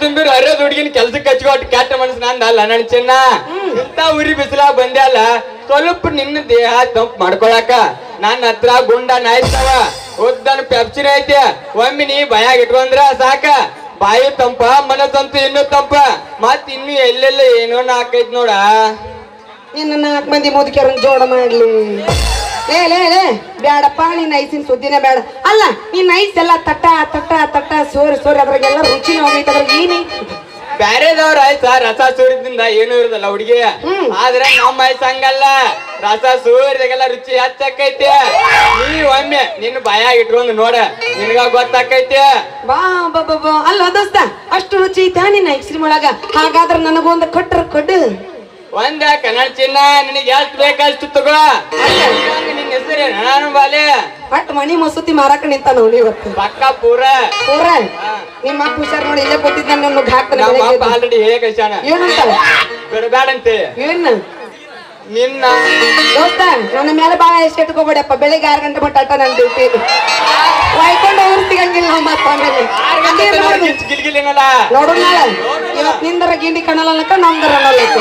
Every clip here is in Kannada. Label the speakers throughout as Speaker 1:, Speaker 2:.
Speaker 1: ತುಂಬಿರು ಹರಿಯೋದ್ ಹುಡುಗಿನ ಕೆಲ್ಸಕ್ಕೆ ಹಚ್ಕೊಟ್ಟು ಕೆಟ್ಟ ಮನಸ್ಸು ನಂದ ಅಲ್ಲ ನನ್ ಚಿನ್ನ ಇಂತ ಉರಿ ಬಿಸಿಲಾಗ ಬಂದೆ ಅಲ್ಲ ಸ್ವಲ್ಪ ನಿನ್ನ ದೇಹ ತಂಪ್ ಮಾಡ್ಕೊಳಕ ನನ್ನ ಹತ್ರ ಗುಂಡ ನಾಯ್ತಾವ ಉದ್ದನ ಪೆಪ್ಸಿನ ಐತಿ ಒಮ್ಮೆ ನೀ ಭಯಾಗ ಇಟ್ಕೊಂಡ್ರ ಸಾಕ ಬಾಯಿ ತಂಪ ಮನಸ್ಸಂತೂ ಇನ್ನೂ ತಂಪ ಮತ್ ಇನ್ನು ಎಲ್ಲೆಲ್ಲ ಏನೋ ಹಾಕೈತ್ ನೋಡ
Speaker 2: ನಿನ್ನ ನಾಲ್ಕು ಮಂದಿ ಮುದುಕಿಯರನ್ನ ಜೋಡ ಮಾಡ್ಲಿ ಲೇ ಲೇ ಲೇ ಬೇಡಪ್ಪ ನೀನ್ ಐಸಿನ ಸುದ್ದಿನೇ ಬೇಡ ಅಲ್ಲ ನೀನ್ ಐಸ್ ಎಲ್ಲ ತಟ್ಟ ತಟ್ಟ ತಟ್ಟ ಸೋರಿ ಸೋರಿ ಅದ್ರಾಗೆಲ್ಲ ರುಚಿನ ಹೋಗೈತೆ ಅದ್ರಾಗ ಏನೈತಿ
Speaker 1: ಬ್ಯಾರೆದವ್ರ ಆಯ್ತ ರಸ ಸೂರಿದಿಂದ ಏನು ಇರುದಲ್ಲ ಹುಡುಗಿ
Speaker 2: ಹ್ಮ್.
Speaker 1: ಆದ್ರೆ ನಮ್ಮ ಆಯ್ತು ಹಂಗಲ್ಲ ರಸ ಸೂರಿದಾಗೆಲ್ಲ ರುಚಿ ಹೆಚ್ಚಕ್ಕೈತಿ ನೀ ಒಮ್ಮೆ ನಿನ್ನ ಭಯ ಇಟ್ಕೊಂಡು ನೋಡ ನಿನಗ ಗೊತ್ತಾಕೈತಿ
Speaker 2: ಬಾ ಬಾ ಬಾ ಬಾ ಅಲ್ಲ ದೋಸ್ತ ಅಷ್ಟು ರುಚಿ ಐತಾ ನಿನ್ನ ಐಸ್ಕ್ರೀಮ್ ಒಳಗ ಹಾಗಾದ್ರೆ ನನಗೊಂದು ಕೊಟ್ರ ಕೊಡು
Speaker 1: ಒಂದ ಕನ್ನಡ ಚಿನ್ನ ನಿನಗೆ ಎಷ್ಟು ಬೇಕಷ್ಟು ತಗೋ ಇವಂಗ ನಿನ್ನ ಹೆಸರು ನಾನು ಬಾಲೆ
Speaker 2: ಒಟ್ಟು ಮಣಿ ಮಸೂತಿ ಮಾರಾಕ ನಿಂತ ನೋಡಿ ಇವತ್ತು
Speaker 1: ಪಕ್ಕ ಪೂರ
Speaker 2: ಪೂರ ನಿಮ್ಮ ಅಪ್ಪ ಹುಷಾರ್ ನೋಡಿ ಇಲ್ಲೇ ಕೊಟ್ಟಿದ್ದ ನನ್ನ ಹಾಕ್ತಾನೆ
Speaker 1: ನಮ್ಮ
Speaker 2: ಬೆಳಗ್ಗೆ
Speaker 1: ಅಪ್ಪ
Speaker 2: ಎದ್ದು.
Speaker 1: ಆಲ್ರೆಡಿ ಹೇಳಿ ಕಳ್ಸ್ಯಾನ
Speaker 2: ಏನಂತ
Speaker 1: ಬಿಡಬೇಡಂತೆ
Speaker 2: ಏನ್
Speaker 1: ನಿನ್ನ
Speaker 2: ದೋಸ್ತ ನನ್ನ ಮೇಲೆ ಬಾಳ ಎಷ್ಟು ಇಟ್ಕೋಬೇಡಪ್ಪ ಬೆಳಿಗ್ಗೆ ಆರು ಗಂಟೆ ಮಟ್ಟ ಅಟ್ಟ ನನ್ನ ಡ್ಯೂಟಿ ವಾಯ್ಕೊಂಡು ಅವ್ರು ಸಿಗಂಗಿಲ್ಲ ನಾವು ಮತ್ತೆ ಆಮೇಲೆ
Speaker 1: ಆರ್ ಗಂಟೆ
Speaker 2: ಅದೇ
Speaker 1: ತನಕ
Speaker 2: ನೋಡು.
Speaker 1: ಗಿಚ್ ಗಿಲ್ಗಿಲಿನಲ್ಲ
Speaker 2: ನೋಡು ನಾಳೆ ಇವತ್ ನಿಂದರ ಗಿಂಡಿ ಕಣಲ್ಲ ಅನ್ಕ ನಮ್ದರ ಅನ್ನೋಲ್ಲೈತಿ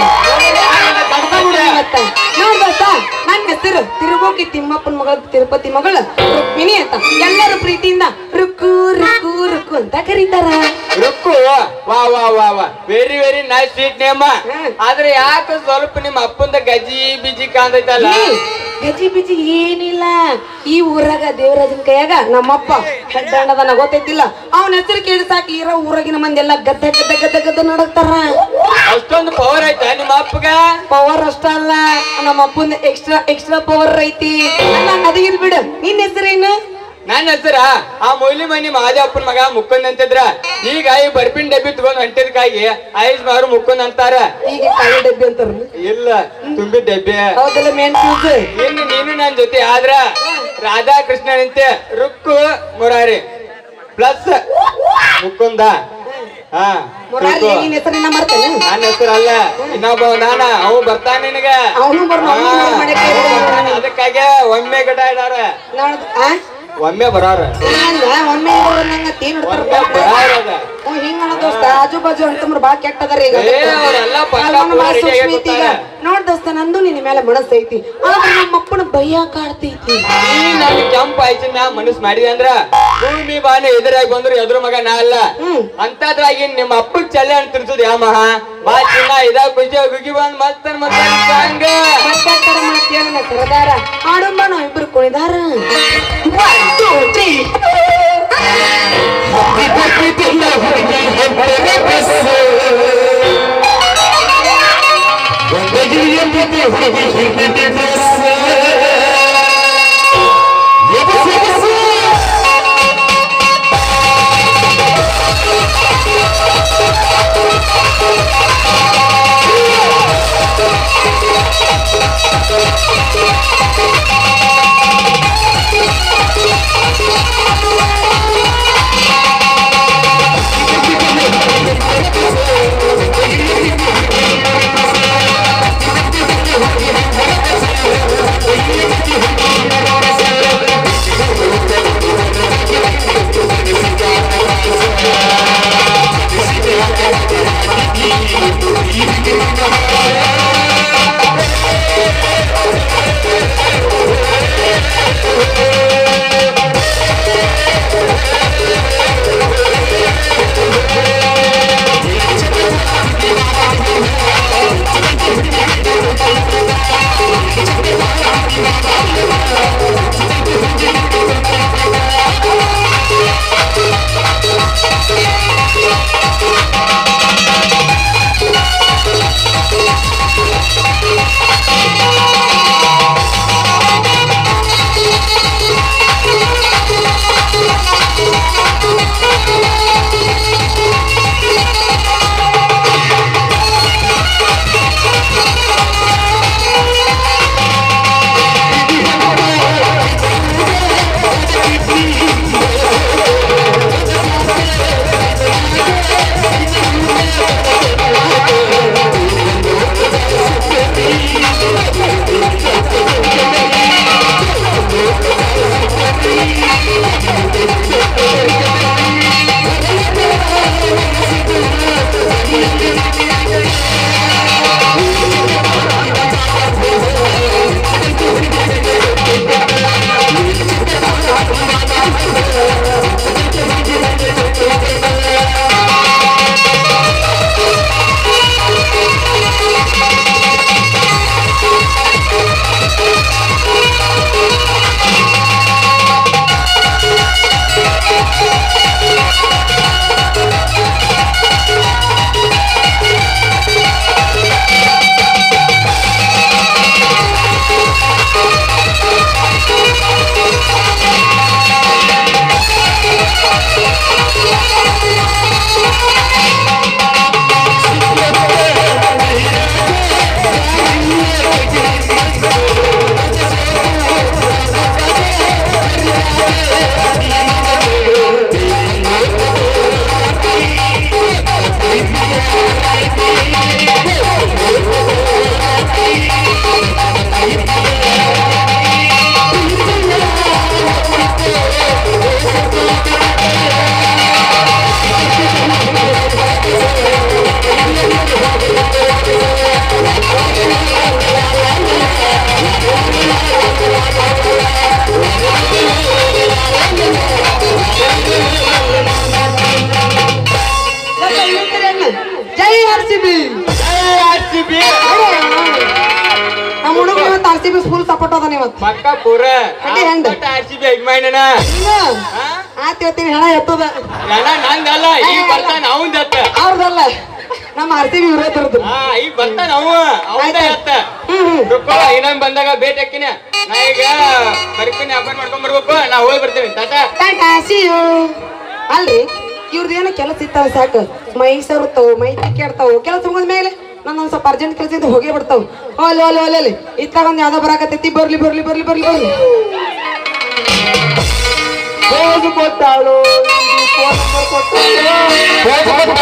Speaker 2: ಇವತ್ತ ನೋಡ್ ದೋಸ್ತ ನನ್ನ ಹೆಸರು ತಿರುಗೋಕಿ ತಿಮ್ಮಪ್ಪನ ಮಗಳ ತಿರುಪತಿ ಮಗಳು ರುಕ್ಮಿಣಿ ಅಂತ ಎಲ್ಲರೂ ಪ್ರೀತಿಯಿಂದ ರುಕ್ಕು ರುಕ್ಕು ರುಕ್ಕು ಅಂತ ಕರೀತಾರ
Speaker 1: ರುಕ್ಕು ವಾ ವಾ ವಾ ವಾ very very nice sweet name
Speaker 2: hmm.
Speaker 1: ಆದ್ರೆ ಯಾಕೆ ಸ್ವಲ್ಪ ನಿಮ್ಮ ಅಪ್ಪಂದ ಗಜಿ ಬಿಜಿ ಕಾಣ್ತೈತಲ್ಲ
Speaker 2: ಏ, ಗಜಿ ಬಿಜಿ ಏನಿಲ್ಲ ಈ ಊರಾಗ ದೇವರಾಜನ ಕೈಯಾಗ ನಮ್ಮಪ್ಪ ಹೆಡ್ಡಣ್ಣದನ ಗೊತ್ತೈತಿಲ್ಲ ಅವನ ಹೆಸರು ಕೇಳಿ ಸಾಕು ಇರೋ ಊರಾಗಿನ ಮಂದಿ ಎಲ್ಲ ಗದ್ದೆ ಗದ್ದೆ ಗದ್ದೆ ಗದ್ದೆ ನಡಕ್ತಾರ
Speaker 1: ಅಷ್ಟೊಂದು ಪವರ್ ಐತಾ ನಿಮ್ಮ ಅಪ್ಪಗ
Speaker 2: ಪವರ್ ಅಷ್ಟ ಅಲ್ಲ ನಮ್ಮ ಅಪ್ಪನ ಎಕ್ಸ್ಟ್ರಾ ಎಕ್ಸ್ಟ್ರಾ ಪವರ್ ಐತಿ ಅಲ್ಲ ಅದು ಇದ್ ಬಿಡು ನಿನ್ನ ಹೆಸರೇನು
Speaker 1: ನನ್ನ ಹೆಸರ ಆ ಮೊಯ್ಲಿ ಮನಿ ಮಾದೇವಪ್ಪನ ಮಗ ಮುಕ್ಕಂದ್ ಅಂತಿದ್ರ ಈಗ ಈ ಬರ್ಪಿನ್ ಡಬ್ಬಿ ತಗೊಂಡ್ ಹೊಂಟಿದ್ಕಾಗಿ ಐಸ್ ಮಾರು ಮುಕ್ಕಂದ್ ಅಂತಾರ
Speaker 2: ಈಗ ಕಾಯಿ ಡಬ್ಬಿ ಅಂತಾರ
Speaker 1: ಇಲ್ಲ ತುಂಬಿದ ಡಬ್ಬಿ
Speaker 2: ಹೌದಲ್ಲ ಮೇನ್ ಫ್ಯೂಸ್
Speaker 1: ಇನ್ನು ನೀನು ನನ್ ಜೊತೆ ಆದ್ರ ರಾಧಾ ಕೃಷ್ಣನಂತೆ ರುಕ್ಕು ಮುರಾರಿ ಪ್ಲಸ್ ಮುಕುಂದ ಹಾ
Speaker 2: ಮುರಾರಿ
Speaker 1: ರುಕ್ಕು.
Speaker 2: ನಿನ್ನ ಹೆಸರಿನ ಮರ್ತೇನೆ
Speaker 1: ನನ್ನ ಹೆಸರಲ್ಲ ಇನ್ನೊಬ್ಬ ನಾನ ಅವ್ ಬರ್ತಾನ ನಿನಗ
Speaker 2: ಅವನು ಬರ್ನ
Speaker 1: ಹಾ,
Speaker 2: ಅವ್ನು ಮಾಡಕ್ಕೆ
Speaker 1: ಅವ್ನು ಬರ್ತಾನ. ಅದಕ್ಕಾಗೆ ಒಮ್ಮೆ ಗಡ ಇಡಾರ
Speaker 2: ನೋಡ್ ಆ
Speaker 1: ಒಮ್ಮೆ ಬರಾರ
Speaker 2: ಹಂಗ ಒಮ್ಮೆ ನಂಗ ತೀನ್
Speaker 1: ಒಮ್ಮೆ ಬರಾರ ಅದ
Speaker 2: ಹಿಂಗ ದೋಸ್ತ ಆಜು ಬಾಜು ಅಂತಂದ್ರ ಬಾ ಕೆಟ್ಟದಾರ ಈಗ
Speaker 1: ಏ, ಅವ್ರೆಲ್ಲ ಪಕ್ಕ
Speaker 2: ಅಲ್ವನ ಬಾ
Speaker 1: ಪೂರ ready ಆಗಿ
Speaker 2: ಸೂಕ್ಷ್ಮ ಐತಿ ಈಗ.
Speaker 1: ಕೂತಾರ.
Speaker 2: ನೋಡ್ ದೋಸ್ತ ನಂದು ನಿನ್ನ ಮೇಲೆ ಮನಸ್ಸೈತಿ ಆದ್ರೆ ನಮ್ಮ ಅಪ್ಪನ ಭಯ ಕಾಡ್ತೈತಿ
Speaker 1: ನೀ ನನ್ ಕೆಂಪ ಆಯ್ತು ಮ್ಯಾ ಮನಸ್ ಮಾಡಿದೆ ಅಂದ್ರ ಭೂಮಿ ಬಾನೆ ಎದುರಾಗಿ ಬಂದ್ರು ಎದುರು ಮಗ ನಾ ಅಲ್ಲ
Speaker 2: ಹ್ಮ್.
Speaker 1: ಅಂತದ್ರಾಗಿ ನಿಮ್ಮ ಅಪ್ಪಗ್ ಚಲೆ ಅಂತ ತಿರ್ಸುದ್ ಯಾ ಮಹ ಬಾ ಚಿನ್ನ ಇದಾಗ ಖುಷಿ ಗುಗಿ ಬಂದ್ ಮಸ್ತನ್ ಮತ್ತ ಹಂಗ
Speaker 2: ಮತ್ತಾಡ್ತಾರ ಮಾಡ್ತೀಯ ಸರದಾರ ಆಡುಂಬ ನಾವ್ ಇಬ್ರು ಕುಣಿದಾರ
Speaker 3: Thank
Speaker 2: R C B
Speaker 1: R C B
Speaker 2: ನಮ್ಮ ಹುಡುಗ ಇವತ್ತು R C B full support ಅದ ಇವತ್ತು
Speaker 1: ಪಕ್ಕ ಪೂರ
Speaker 2: ಕಡ್ಡಿ ಹೆಂಗ್?
Speaker 1: ಆರ್ ಸಿ ಬಿ ಅಭಿಮಾನಿನ
Speaker 2: ಆತ್ ಇವತ್ತಿನ ಹಣ ಎತ್ತದ
Speaker 1: ನನ್ನ ನಂದಲ್ಲ ಈಗ ಬರ್ತಾನ ಅವಂದ ಎತ್ತ
Speaker 2: ಅವ್ರದಲ್ಲ ನಮ್ಮ ಆರ್ ಸಿ ಬಿ ವಿರೋಧರದ್ದು
Speaker 1: ಹಾ ಈಗ ಬರ್ತಾನ ಅವ ಅವಂದ ಎತ್ತ
Speaker 2: ಹ್ಮ್ ಹ್ಮ್
Speaker 1: ರುಕ್ಕೋ ಇನ್ನೊಂದ್ ಬಂದಾಗ ಭೇಟಿ ಹಾಕಿನ ನಾ ಈಗ ಬರ್ತೀನಿ ಹಬ್ಬ ಮಾಡ್ಕೊಂಡ್ ಬರ್ಬೇಕು ನಾ ಹೋಗಿ ಬರ್ತೀನಿ ತಾತ
Speaker 2: ಟಾಟಾ ಸಿ ಯು ಅಲ್ರಿ ಇವ್ರದ್ದು ಏನೋ ಕೆಲಸ ಇತ್ತಾವ ಸಾಕು ಮೈ ಸರುತ್ತಾವು ಮೈ ತಿಕ್ಕಾಡ್ತಾವು ಕೆಲಸ ಮುಗಿದ ಮೇಲೆ ನಾನು ಒಂದ್ ಸ್ವಲ್ಪ ಅರ್ಜೆಂಟ್ ಕೆಲಸ ಇದ್ದು ಹೋಗೇ ಬಿಡ್ತಾವು ಓಲಿ ಓಲಿ ಓಲಿ ಓಲಿ ಇತ್ತಾಗ ಒಂದ್ ಯಾವ್ದೋ ಬರಾಕತ್ತೈತಿ ಬರ್ಲಿ ಬರ್ಲಿ ಬರ್ಲಿ ಬರ್ಲಿ ಬರ್ಲಿ
Speaker 1: ಹೋಗು ಕೊಟ್ಟಾಳು ಫೋನ್ ನಂಬರ್ ಕೊಟ್ಟಾಳು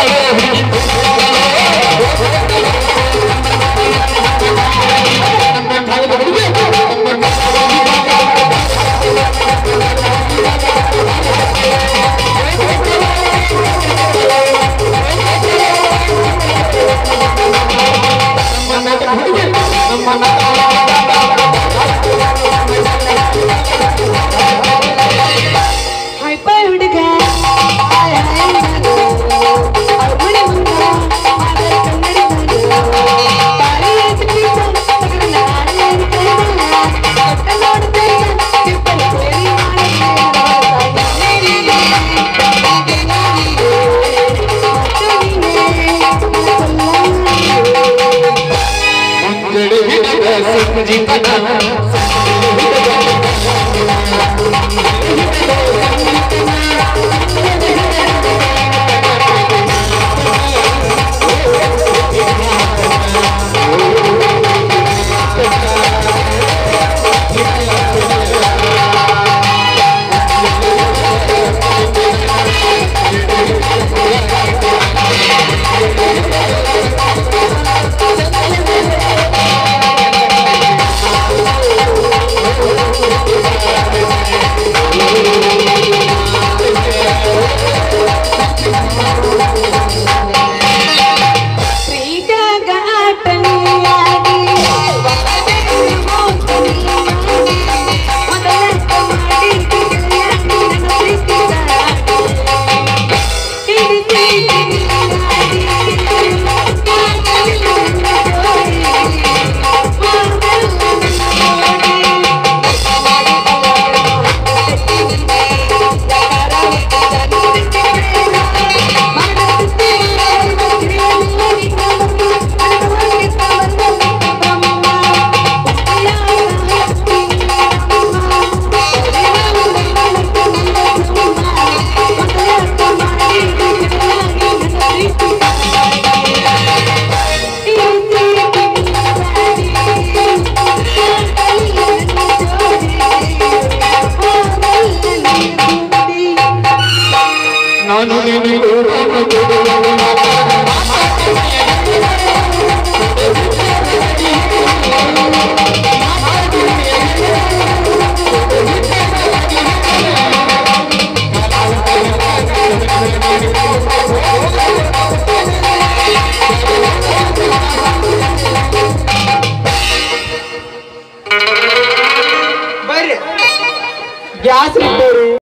Speaker 2: ಹಾಯ್ ಬಾಯ್ ಹುಡುಗ ಹಾಯ್ ಹಾಯ್ ನಾನು. ಅವ್ರ್ ಮನೆ ಮುಂದೆ ಮಾತಾಡ್ ಕನ್ನಡಿ ಬಂದು. ಬಾರಿ ಐತಿ ಪೀಸ, ತಗಡು ನಾಳೆ ಏನ್ ಕೈಮಲ್ಲ. ಒಟ್ಟ ನೋಡ್ತೇನೆ, ತಿಪ್ಪಲು ಸೇರಿ ಮಾಡಿದ್ರೆ ನೀನೇ, ಹೀಗೆ ನೀನೇ, ಮತ್ತು ನೀನೇ, ಮನಸ್ಸೆಲ್ಲ ನೀನೇ. ಪ್ರೀತಿಯಾಗ ಆಟನಿಯಾಗಿ, ಒಲವಿನ ಮೋಸನಿಯಾಗಿ, ಮೊದಲಂತ ಮಾಡಿದ್ದಿಲ್ಲ ನನ್ನ ಪ್ರೀತಿಗಾಗಿ. ಹಿಡಿಸಿ ಹಿಡಿಯಾಗಿ, ಕಾಣಲಿಲ್ಲ ನನ್ನ ಜೋಡಿ, ಮಾರ್ಗಲ್ಲ ನನ್ನ ನೋಡಿ.
Speaker 1: ನಾನು ಬರ್ರಿ ಗ್ಯಾಸ್ ಇಟ್ಟವ್ರಿ